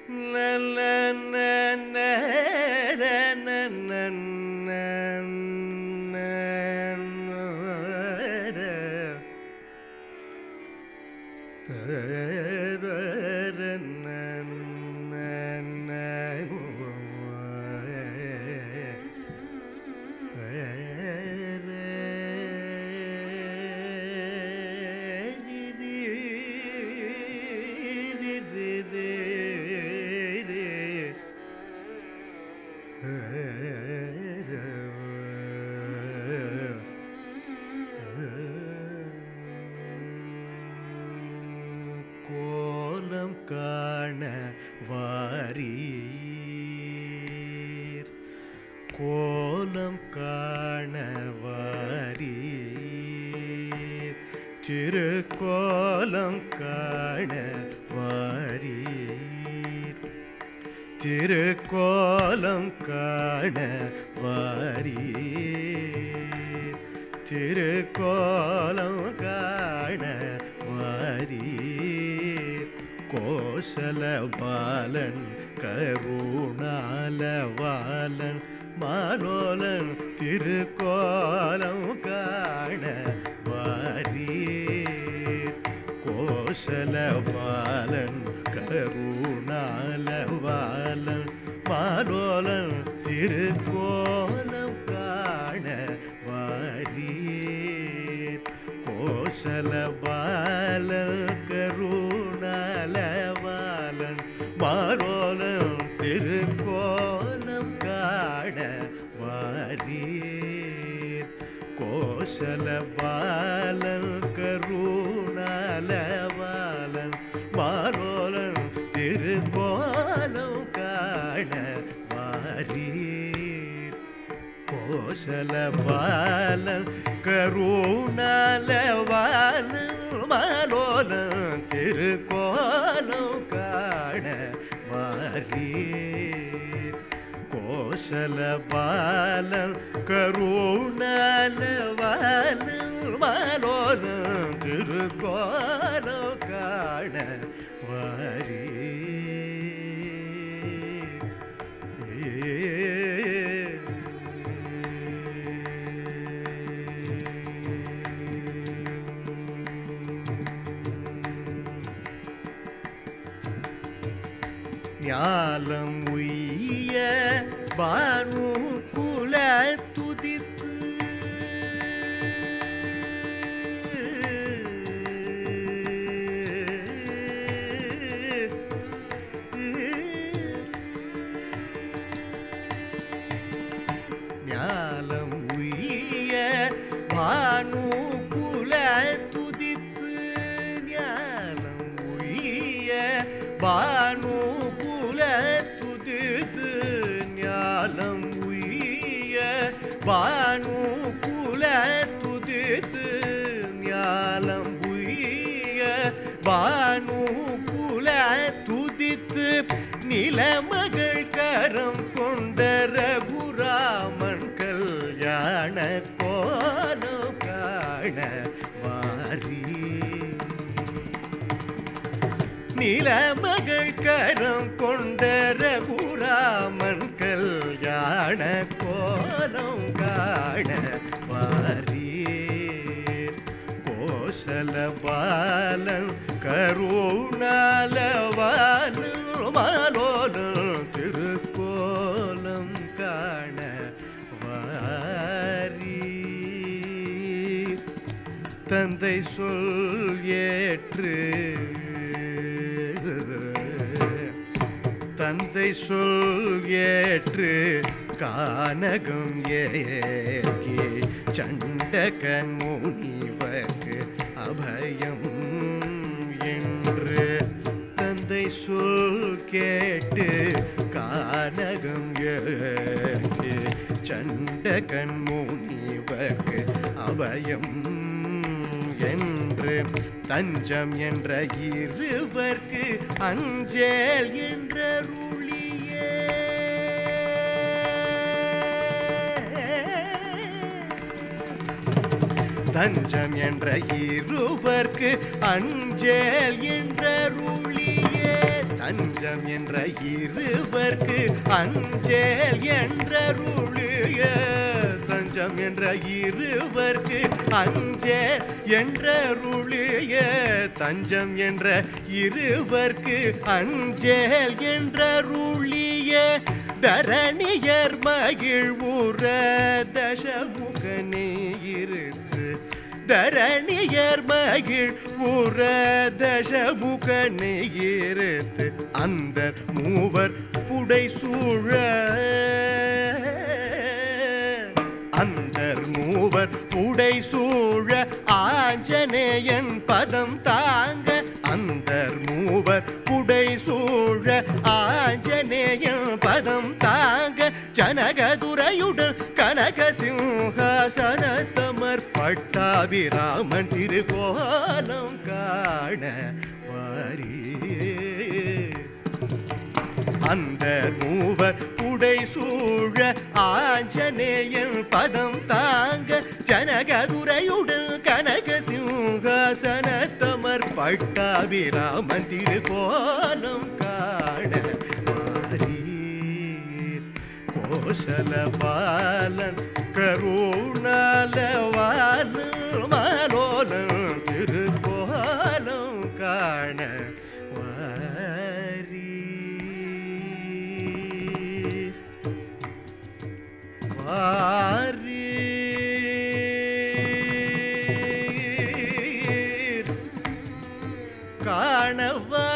கோலம் காண வாரீர் கோலம் காண வாரீர் திருக்கோலம் காண வாரீர் திருக்கோலம் காண வாரீர் திருக்கோலம் காண வாரீர் கோசல பாலன் கருணாலவாலன் மாலோலன் திருக்கோலம் காண வாரீர் கோசல பாலன் கருணாலவாலன் மாலோலன் திருக்கோலம் காண வாரீர் கோசல பாலன் கருணாலவாலன் மாலோலன் திருக்கோலம் காண வாரீர் கோசல பாலன் கருணாலவாலன் மாலோலன் திருக்கோலம் காண வாரீர் கோசல பாலன் கருணாலவாலன் மாலோலன் திருக்கோலம் காண வாரீர் கோசல பாலன் கருணாலவாலன் மாலோலன் திருக்கோலம் காண ஞாலம் உய்ய பானு குல துதித்து ஞாலம் உய்ய பானு குல துதித்து ஞாலம் உய்ய பானு குல துதித்து ஞாலம் உய்ய பானு குல துதித்து ஞாலம் உய்ய பானு குல துதித்து நிலமகள் கரம் கொண்ட ரகுராமன் கல்யாண கோலம் காண வாரி நிலமகள் கரம் கொண்ட ரகுராமன் கல்யாண கோலம் காண வாரீர் கோசல பாலன் கருணாலவாலன் மாலோலன் திருக்கோலம் காண வாரீர் தந்தை சொல் ஏற்று தந்தை சொல் ஏற்று கானகம் ஏகி சண்டகன் முனிவர்க்கு அபயம் என்று தந்தை சொல் கேட்டு கானகம் ஏகி சண்டகன் முனிவர்க்கு அபயம் என்று தஞ்சம் என்ற இருவர்க்கு அஞ்சேல் என்ற ருளியே தஞ்சம் என்ற இருவர்க்கு அஞ்சேல் என்ற ருளியே தஞ்சம் என்ற இருவர்க்கு அஞ்சேல் என்றருளிய தஞ்சம் என்ற இருவர்க்கு அஞ்சே என்றருளிய தஞ்சம் என்ற இருவர்க்கு அஞ்சேல் என்றருளிய தரணியர் மகிழ்வுற தசமுகனே இருத்து தரணியர் மகிழ் உற தசமுகனே இருத்து அந்த மூவர் புடை சூழ அந்தர் மூவர் புடை சூழ ஆஞ்சநேயன் பதம் தாங்க அந்தர் மூவர் புடை சூழ ஆஞ்சநேயன் பதம் தாங்க ஜனகதுரையுடன் கனக சிம்ஹாசனத்தமர் பட்டாபிராமன் திருக்கோலம் காண வாரியே அந்த மூவர் உடை சூழ ஆஞ்சநேயன் பதம் தாங்க ஜனகதுரையுடன் கனக சிம்ஹாசனத்தமர் பட்டாபிராமன் திருக்கோலம் காண வாரீர். கோசல பாலன் கருணாலவாலன் மாலோலன் திருக்கோலம் காண வாரீர். வாரீர். காணவா